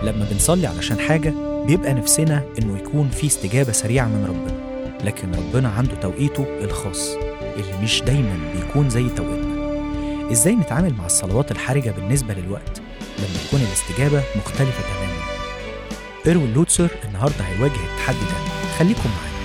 لما بنصلي علشان حاجة بيبقى نفسنا إنه يكون في استجابة سريعة من ربنا لكن ربنا عنده توقيته الخاص اللي مش دايما بيكون زي توقيتنا إزاي نتعامل مع الصلوات الحرجة بالنسبة للوقت لما تكون الاستجابة مختلفة تماما إروين لوتسر النهاردة هيواجه التحدي ده خليكم معانا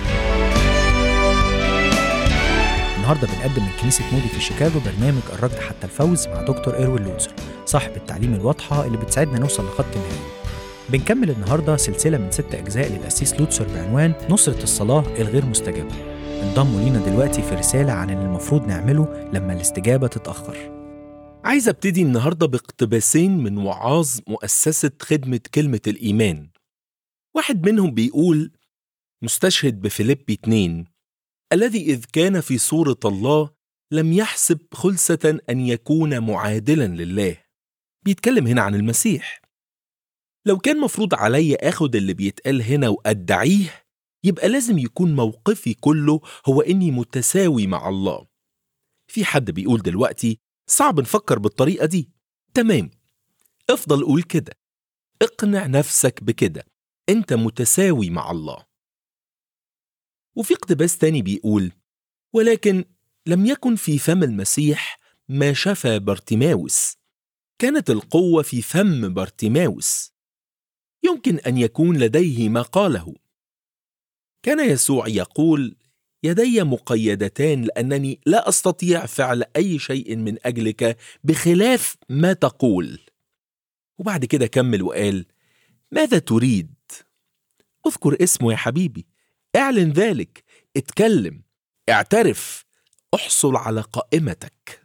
النهارده بنقدم من كنيسه مودي في شيكاغو برنامج الركض حتى الفوز مع دكتور ايروين لوتسر صاحب التعليم الواضحه اللي بتساعدنا نوصل لخط النهايه. بنكمل النهارده سلسله من ست اجزاء للاسيس لوتسر بعنوان نصره الصلاه الغير مستجابه. انضموا لينا دلوقتي في رساله عن اللي المفروض نعمله لما الاستجابه تتاخر. عايز ابتدي النهارده باقتباسين من وعاظ مؤسسة خدمة كلمة الإيمان. واحد منهم بيقول مستشهد بفيليبي 2 الذي إذ كان في صورة الله لم يحسب خلسة أن يكون معادلا لله. بيتكلم هنا عن المسيح. لو كان مفروض علي اخد اللي بيتقال هنا وادعيه يبقى لازم يكون موقفي كله هو اني متساوي مع الله. في حد بيقول دلوقتي صعب نفكر بالطريقة دي. تمام. افضل قول كده. اقنع نفسك بكده. انت متساوي مع الله. وفي اقتباس تاني بيقول ولكن لم يكن في فم المسيح ما شفى بارتيماوس كانت القوة في فم بارتيماوس يمكن أن يكون لديه ما قاله كان يسوع يقول يدي مقيدتان لأنني لا أستطيع فعل أي شيء من أجلك بخلاف ما تقول وبعد كده كمل وقال ماذا تريد؟ اذكر اسمه يا حبيبي اعلن ذلك اتكلم اعترف احصل على قائمتك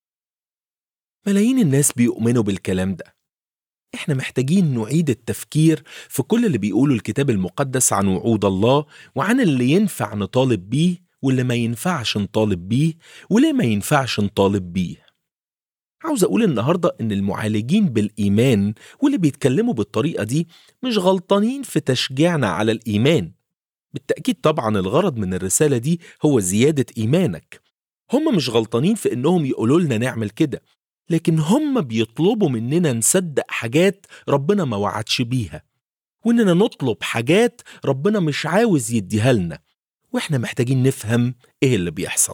ملايين الناس بيؤمنوا بالكلام ده احنا محتاجين نعيد التفكير في كل اللي بيقوله الكتاب المقدس عن وعود الله وعن اللي ينفع نطالب بيه واللي ما ينفعش نطالب بيه وليه ما ينفعش نطالب بيه عاوز أقول النهاردة إن المعالجين بالإيمان واللي بيتكلموا بالطريقة دي مش غلطانين في تشجيعنا على الإيمان بالتأكيد طبعا الغرض من الرسالة دي هو زيادة إيمانك هم مش غلطانين في إنهم يقولوا لنا نعمل كده لكن هم بيطلبوا مننا نصدق حاجات ربنا ما وعدش بيها وإننا نطلب حاجات ربنا مش عاوز يديها لنا وإحنا محتاجين نفهم إيه اللي بيحصل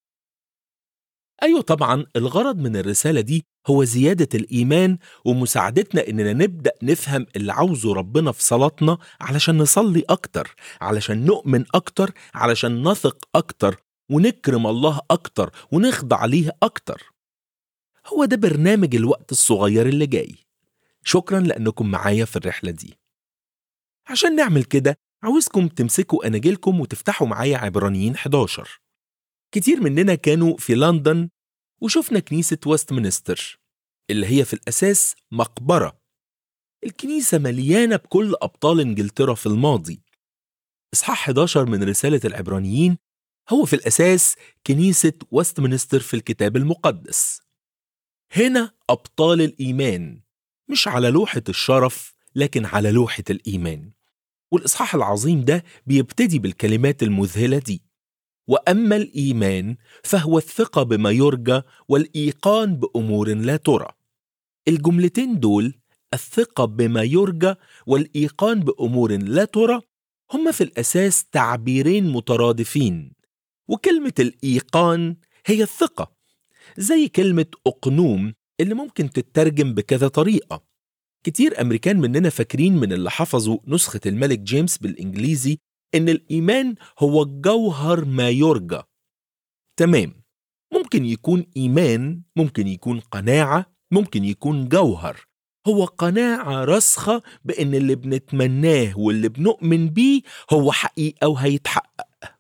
أيوة طبعا الغرض من الرسالة دي هو زيادة الإيمان ومساعدتنا إننا نبدأ نفهم اللي عاوزه ربنا في صلاتنا علشان نصلي أكتر علشان نؤمن أكتر علشان نثق أكتر ونكرم الله أكتر ونخضع ليه أكتر هو ده برنامج الوقت الصغير اللي جاي شكرا لأنكم معايا في الرحلة دي عشان نعمل كده عاوزكم تمسكوا أناجيلكم وتفتحوا معايا عبرانيين 11 كتير مننا كانوا في لندن وشفنا كنيسة ويستمنستر اللي هي في الأساس مقبرة الكنيسة مليانة بكل أبطال إنجلترا في الماضي إصحاح 11 من رسالة العبرانيين هو في الأساس كنيسة ويستمنستر في الكتاب المقدس هنا أبطال الإيمان مش على لوحة الشرف لكن على لوحة الإيمان والإصحاح العظيم ده بيبتدي بالكلمات المذهلة دي واما الايمان فهو الثقه بما يرجى والايقان بامور لا ترى الجملتين دول الثقه بما يرجى والايقان بامور لا ترى هما في الاساس تعبيرين مترادفين وكلمه الايقان هي الثقه زي كلمه اقنوم اللي ممكن تترجم بكذا طريقه كتير امريكان مننا فاكرين من اللي حفظوا نسخه الملك جيمس بالانجليزي ان الايمان هو جوهر ما يرجى تمام ممكن يكون ايمان ممكن يكون قناعه ممكن يكون جوهر هو قناعه راسخه بان اللي بنتمناه واللي بنؤمن بيه هو حقيقه وهيتحقق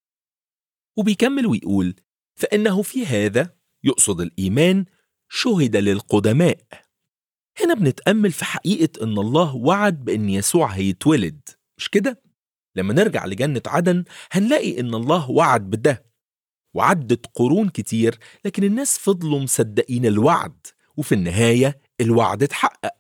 وبيكمل ويقول فانه في هذا يقصد الايمان شهد للقدماء هنا بنتامل في حقيقه ان الله وعد بان يسوع هيتولد مش كده لما نرجع لجنة عدن هنلاقي إن الله وعد بده وعدت قرون كتير لكن الناس فضلوا مصدقين الوعد وفي النهاية الوعد اتحقق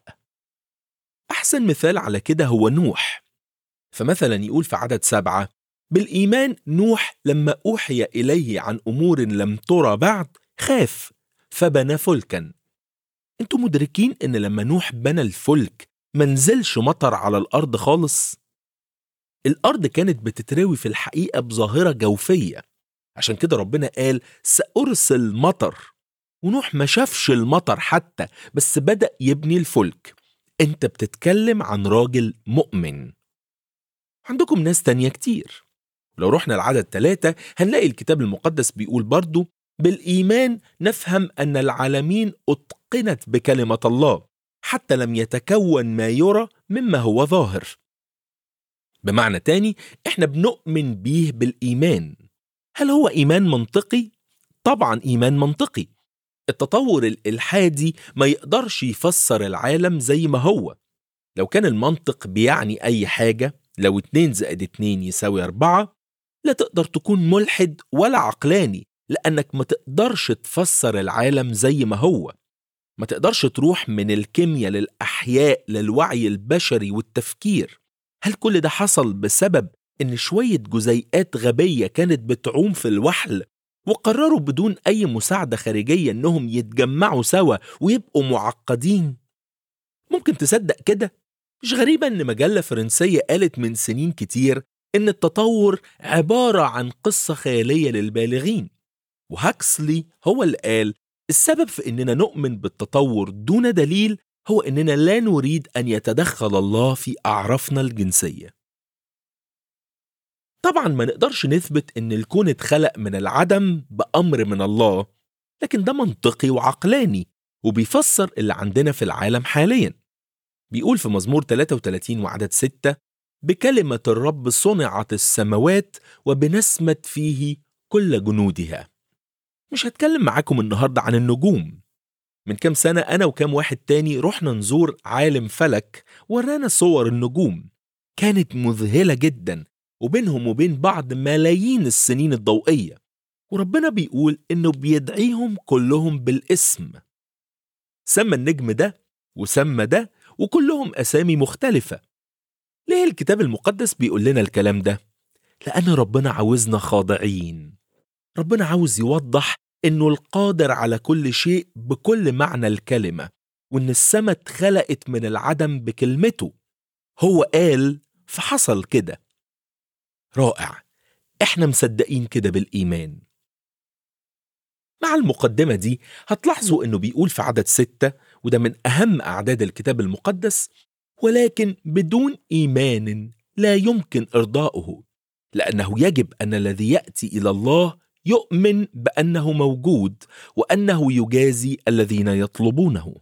أحسن مثال على كده هو نوح فمثلا يقول في عدد سبعة بالإيمان نوح لما أوحي إليه عن أمور لم ترى بعد خاف فبنى فلكا انتوا مدركين ان لما نوح بنى الفلك منزلش مطر على الأرض خالص الأرض كانت بتتروي في الحقيقة بظاهرة جوفية عشان كده ربنا قال سأرسل مطر ونوح ما شافش المطر حتى بس بدأ يبني الفلك انت بتتكلم عن راجل مؤمن عندكم ناس تانية كتير لو رحنا العدد ثلاثة هنلاقي الكتاب المقدس بيقول برضو بالإيمان نفهم أن العالمين أتقنت بكلمة الله حتى لم يتكون ما يرى مما هو ظاهر بمعنى تاني احنا بنؤمن بيه بالإيمان هل هو إيمان منطقي؟ طبعا إيمان منطقي التطور الإلحادي ما يقدرش يفسر العالم زي ما هو لو كان المنطق بيعني أي حاجة لو اتنين زائد اتنين يساوي أربعة لا تقدر تكون ملحد ولا عقلاني لأنك ما تقدرش تفسر العالم زي ما هو ما تقدرش تروح من الكيمياء للأحياء للوعي البشري والتفكير هل كل ده حصل بسبب إن شوية جزيئات غبية كانت بتعوم في الوحل وقرروا بدون أي مساعدة خارجية إنهم يتجمعوا سوا ويبقوا معقدين ممكن تصدق كده؟ مش غريبة إن مجلة فرنسية قالت من سنين كتير إن التطور عبارة عن قصة خيالية للبالغين وهاكسلي هو اللي قال السبب في إننا نؤمن بالتطور دون دليل هو إننا لا نريد أن يتدخل الله في أعرافنا الجنسية طبعا ما نقدرش نثبت إن الكون اتخلق من العدم بأمر من الله لكن ده منطقي وعقلاني وبيفسر اللي عندنا في العالم حاليا بيقول في مزمور 33 وعدد 6 بكلمة الرب صنعت السماوات وبنسمة فيه كل جنودها مش هتكلم معاكم النهاردة عن النجوم من كام سنة أنا وكام واحد تاني رحنا نزور عالم فلك ورانا صور النجوم كانت مذهلة جدا وبينهم وبين بعض ملايين السنين الضوئية وربنا بيقول إنه بيدعيهم كلهم بالاسم سمى النجم ده وسمى ده وكلهم أسامي مختلفة ليه الكتاب المقدس بيقول لنا الكلام ده؟ لأن ربنا عاوزنا خاضعين ربنا عاوز يوضح إنه القادر على كل شيء بكل معنى الكلمة وإن السماء اتخلقت من العدم بكلمته هو قال فحصل كده رائع احنا مصدقين كده بالإيمان مع المقدمة دي هتلاحظوا إنه بيقول في عدد ستة وده من أهم أعداد الكتاب المقدس ولكن بدون إيمان لا يمكن إرضاؤه لأنه يجب أن الذي يأتي إلى الله يؤمن بأنه موجود وأنه يجازي الذين يطلبونه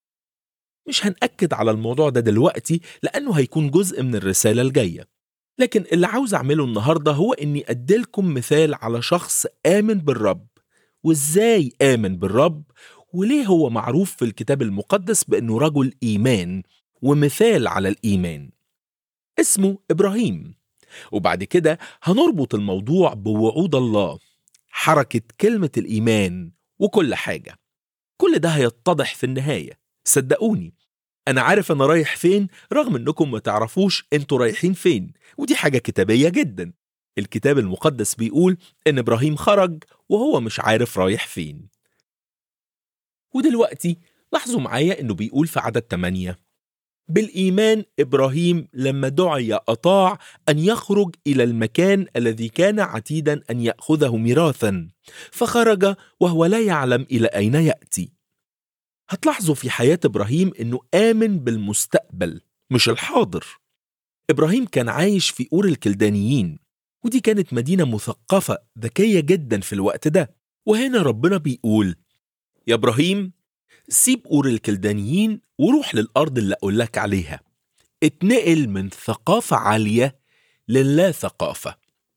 مش هنأكد على الموضوع ده دلوقتي لأنه هيكون جزء من الرسالة الجاية لكن اللي عاوز أعمله النهاردة هو إني أديلكم مثال على شخص آمن بالرب وإزاي آمن بالرب وليه هو معروف في الكتاب المقدس بأنه رجل إيمان ومثال على الإيمان اسمه إبراهيم وبعد كده هنربط الموضوع بوعود الله حركة كلمة الإيمان وكل حاجة كل ده هيتضح في النهاية صدقوني أنا عارف أنا رايح فين رغم أنكم ما تعرفوش أنتوا رايحين فين ودي حاجة كتابية جدا الكتاب المقدس بيقول إن إبراهيم خرج وهو مش عارف رايح فين ودلوقتي لاحظوا معايا إنه بيقول في عدد 8 بالإيمان إبراهيم لما دعي أطاع أن يخرج إلى المكان الذي كان عتيدا أن يأخذه ميراثا فخرج وهو لا يعلم إلى أين يأتي هتلاحظوا في حياة إبراهيم إنه آمن بالمستقبل مش الحاضر إبراهيم كان عايش في أور الكلدانيين ودي كانت مدينة مثقفة ذكية جدا في الوقت ده وهنا ربنا بيقول يا إبراهيم سيب أور الكلدانيين وروح للأرض اللي أقول لك عليها اتنقل من ثقافة عالية للا ثقافة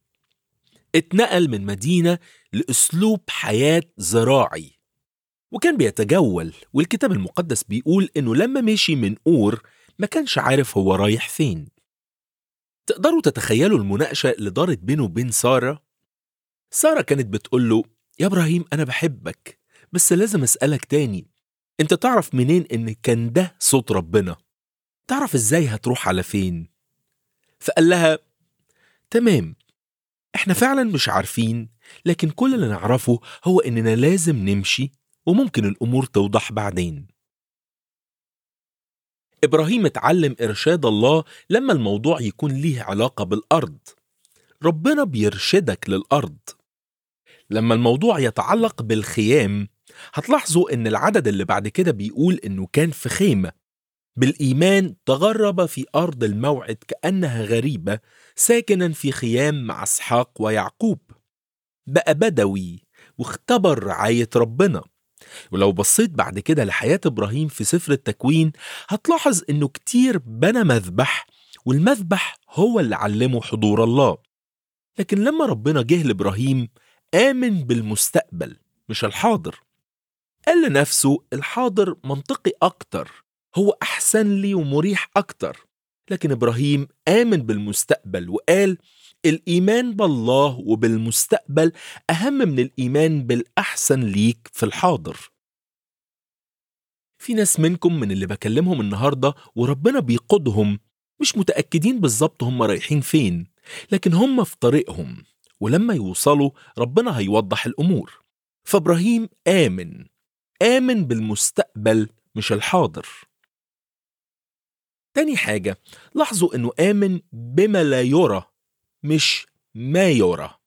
اتنقل من مدينة لأسلوب حياة زراعي وكان بيتجول والكتاب المقدس بيقول إنه لما مشي من أور ما كانش عارف هو رايح فين تقدروا تتخيلوا المناقشة اللي دارت بينه وبين سارة؟ سارة كانت بتقول له يا إبراهيم أنا بحبك بس لازم أسألك تاني أنت تعرف منين إن كان ده صوت ربنا؟ تعرف إزاي هتروح على فين؟ فقال لها تمام إحنا فعلا مش عارفين لكن كل اللي نعرفه هو إننا لازم نمشي وممكن الأمور توضح بعدين إبراهيم اتعلم إرشاد الله لما الموضوع يكون ليه علاقة بالأرض ربنا بيرشدك للأرض لما الموضوع يتعلق بالخيام هتلاحظوا إن العدد اللي بعد كده بيقول إنه كان في خيمة بالإيمان تغرب في أرض الموعد كأنها غريبة ساكنا في خيام مع إسحاق ويعقوب بقى بدوي واختبر رعاية ربنا ولو بصيت بعد كده لحياة إبراهيم في سفر التكوين هتلاحظ إنه كتير بنى مذبح والمذبح هو اللي علمه حضور الله لكن لما ربنا جه لإبراهيم آمن بالمستقبل مش الحاضر قال لنفسه الحاضر منطقي أكتر هو أحسن لي ومريح أكتر لكن إبراهيم آمن بالمستقبل وقال الإيمان بالله وبالمستقبل أهم من الإيمان بالأحسن ليك في الحاضر في ناس منكم من اللي بكلمهم النهاردة وربنا بيقودهم مش متأكدين بالظبط هم رايحين فين لكن هم في طريقهم ولما يوصلوا ربنا هيوضح الأمور فإبراهيم آمن آمن بالمستقبل مش الحاضر تاني حاجة لاحظوا أنه آمن بما لا يرى مش ما يرى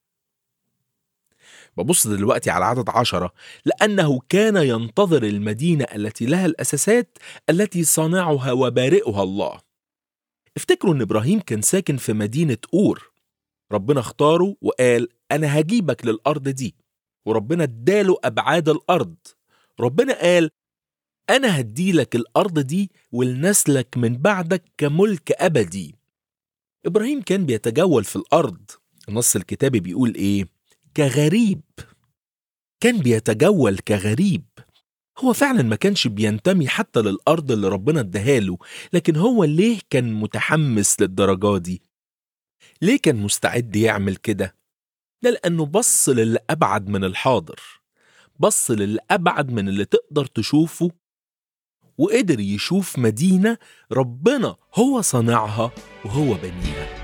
ببص دلوقتي على عدد عشرة لأنه كان ينتظر المدينة التي لها الأساسات التي صنعها وبارئها الله افتكروا أن إبراهيم كان ساكن في مدينة أور ربنا اختاره وقال أنا هجيبك للأرض دي وربنا اداله أبعاد الأرض ربنا قال أنا هديلك الأرض دي ولنسلك من بعدك كملك أبدي إبراهيم كان بيتجول في الأرض النص الكتابي بيقول إيه؟ كغريب كان بيتجول كغريب هو فعلا ما كانش بينتمي حتى للأرض اللي ربنا اداهاله لكن هو ليه كان متحمس للدرجة دي؟ ليه كان مستعد يعمل كده؟ ده لأنه بص للي أبعد من الحاضر بص للي أبعد من اللي تقدر تشوفه وقدر يشوف مدينة ربنا هو صانعها وهو بنيها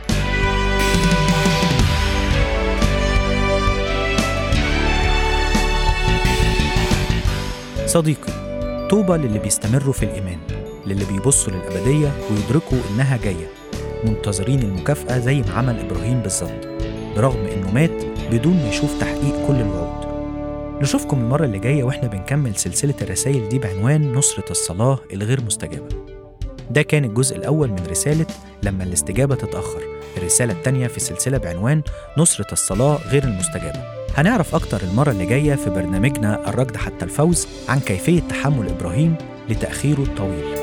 صديقي طوبى للي بيستمروا في الإيمان للي بيبصوا للأبدية ويدركوا إنها جاية منتظرين المكافأة زي ما عمل إبراهيم بالظبط برغم إنه مات بدون ما يشوف تحقيق كل الوعود نشوفكم المرة اللي جاية وإحنا بنكمل سلسلة الرسائل دي بعنوان نصرة الصلاة الغير مستجابة ده كان الجزء الأول من رسالة لما الاستجابة تتأخر الرسالة التانية في سلسلة بعنوان نصرة الصلاة غير المستجابة هنعرف أكتر المرة اللي جاية في برنامجنا الركض حتى الفوز عن كيفية تحمل إبراهيم لتأخيره الطويل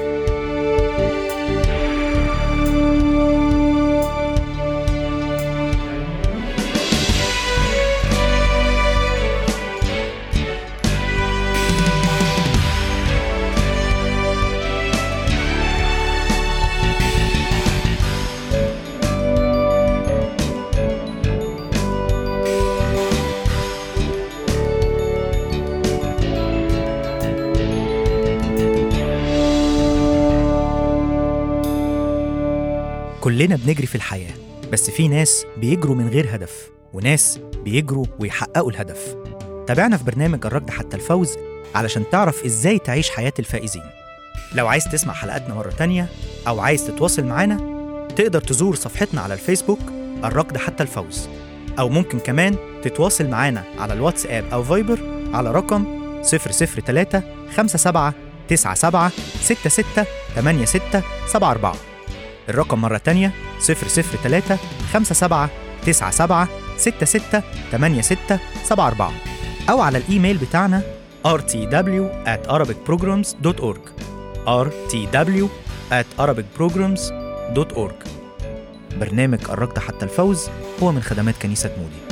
كلنا بنجري في الحياة بس في ناس بيجروا من غير هدف وناس بيجروا ويحققوا الهدف تابعنا في برنامج الركض حتى الفوز علشان تعرف ازاي تعيش حياة الفائزين لو عايز تسمع حلقاتنا مرة تانية أو عايز تتواصل معانا تقدر تزور صفحتنا على الفيسبوك الركض حتى الفوز أو ممكن كمان تتواصل معانا على الواتساب أو فايبر على رقم 003 57 97 66 86 74 الرقم مرة تانية 003 57 97 66 86 74 أو على الإيميل بتاعنا rtw at arabicprograms.org rtw at arabicprograms.org برنامج الركض حتى الفوز هو من خدمات كنيسة مودي